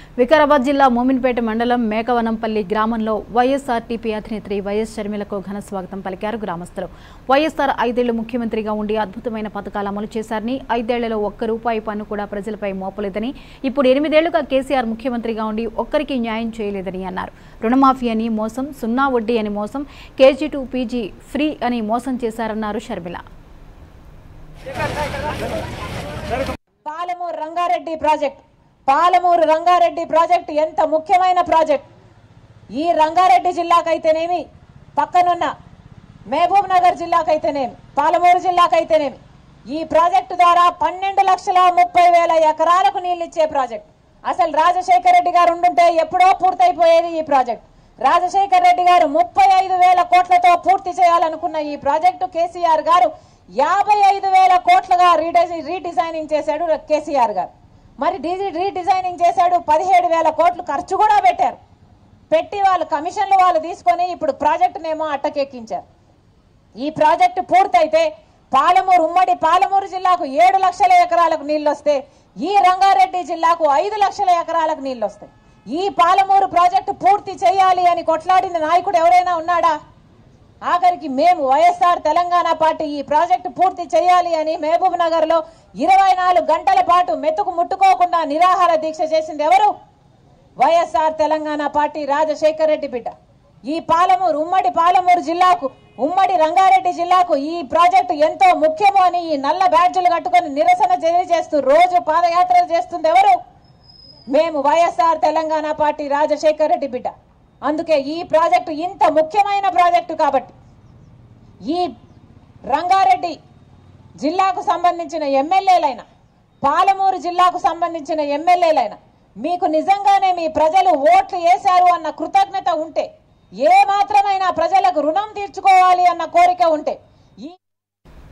వికారాబాద్ జిల్లా మోమిన్పేట మండలం మేకవనంపల్లి గ్రామంలో వైఎస్ఆర్టీపీ అధినేత్రి వైఎస్ షర్మిలకు ఘన స్వాగతం పలికారు గ్రామస్తులు వైఎస్ఆర్ ఐదేళ్లు ముఖ్యమంత్రిగా ఉండి అద్భుతమైన పథకాలు అమలు చేశారని ఐదేళ్లలో ఒక్క రూపాయి పన్ను కూడా ప్రజలపై మోపలేదని ఇప్పుడు ఎనిమిదేళ్లుగా కేసీఆర్ ముఖ్యమంత్రిగా ఉండి ఒక్కరికి న్యాయం చేయలేదని అన్నారు రుణమాఫీ అని మోసం సున్నా వడ్డీ అని మోసం కేజీ టు పీజీ ఫ్రీ అని మోసం చేశారన్నారు షర్మిల పాలమూరు రంగారెడ్డి ప్రాజెక్ట్ పాలమూరు రంగారెడ్డి ప్రాజెక్ట్ ఎంత ముఖ్యమైన ప్రాజెక్ట్ ఈ రంగారెడ్డి జిల్లాకైతేనేమి పక్కనున్న మహబూబ్ నగర్ జిల్లాకైతేనేమి పాలమూరు జిల్లాకైతేనేమి ఈ ప్రాజెక్టు ద్వారా పన్నెండు లక్షల ముప్పై వేల ఎకరాలకు నీళ్ళు ఇచ్చే ప్రాజెక్ట్ అసలు రాజశేఖర రెడ్డి గారు ఉండుంటే ఎప్పుడో పూర్తయిపోయేది ఈ ప్రాజెక్ట్ రాజశేఖర రెడ్డి గారు ముప్పై ఐదు వేల కోట్లతో పూర్తి చేయాలనుకున్న ఈ ప్రాజెక్టు కేసీఆర్ గారు యాభై ఐదు వేల కోట్లుగా రీడైజి రీడిజైనింగ్ చేశాడు కేసీఆర్ గారు మరి డిజి రీడిజైనింగ్ చేశాడు పదిహేడు వేల కోట్లు ఖర్చు కూడా పెట్టారు పెట్టి వాళ్ళు కమిషన్లు వాళ్ళు తీసుకొని ఇప్పుడు ప్రాజెక్టునేమో అట్టకెక్కించారు ఈ ప్రాజెక్టు పూర్తయితే పాలమూరు ఉమ్మడి పాలమూరు జిల్లాకు ఏడు లక్షల ఎకరాలకు నీళ్లు వస్తే ఈ రంగారెడ్డి జిల్లాకు ఐదు లక్షల ఎకరాలకు నీళ్లు వస్తాయి ఈ పాలమూరు ప్రాజెక్టు పూర్తి చేయాలి అని కొట్లాడిన నాయకుడు ఎవరైనా ఉన్నాడా ఆఖరికి మేము వైఎస్ఆర్ తెలంగాణ పార్టీ ఈ ప్రాజెక్టు పూర్తి చేయాలి అని మహబూబ్ నగర్ లో ఇరవై నాలుగు గంటల పాటు మెతుకు ముట్టుకోకుండా నిరాహార దీక్ష చేసింది ఎవరు వైఎస్ఆర్ తెలంగాణ పార్టీ రాజశేఖర్ రెడ్డి బిడ్డ ఈ పాలమూరు ఉమ్మడి పాలమూరు జిల్లాకు ఉమ్మడి రంగారెడ్డి జిల్లాకు ఈ ప్రాజెక్టు ఎంతో ముఖ్యము అని ఈ నల్ల బ్యాడ్జీలు కట్టుకొని నిరసన తెలియజేస్తూ రోజు పాదయాత్రలు చేస్తుంది ఎవరు మేము వైఎస్ఆర్ తెలంగాణ పార్టీ రాజశేఖర్ రెడ్డి బిడ్డ అందుకే ఈ ప్రాజెక్టు ఇంత ముఖ్యమైన ప్రాజెక్టు కాబట్టి ఈ రంగారెడ్డి జిల్లాకు సంబంధించిన ఎమ్మెల్యేలైన పాలమూరు జిల్లాకు సంబంధించిన ఎమ్మెల్యేలైన మీకు నిజంగానే మీ ప్రజలు ఓట్లు వేశారు అన్న కృతజ్ఞత ఉంటే ఏ మాత్రమైనా ప్రజలకు రుణం తీర్చుకోవాలి అన్న కోరిక ఉంటే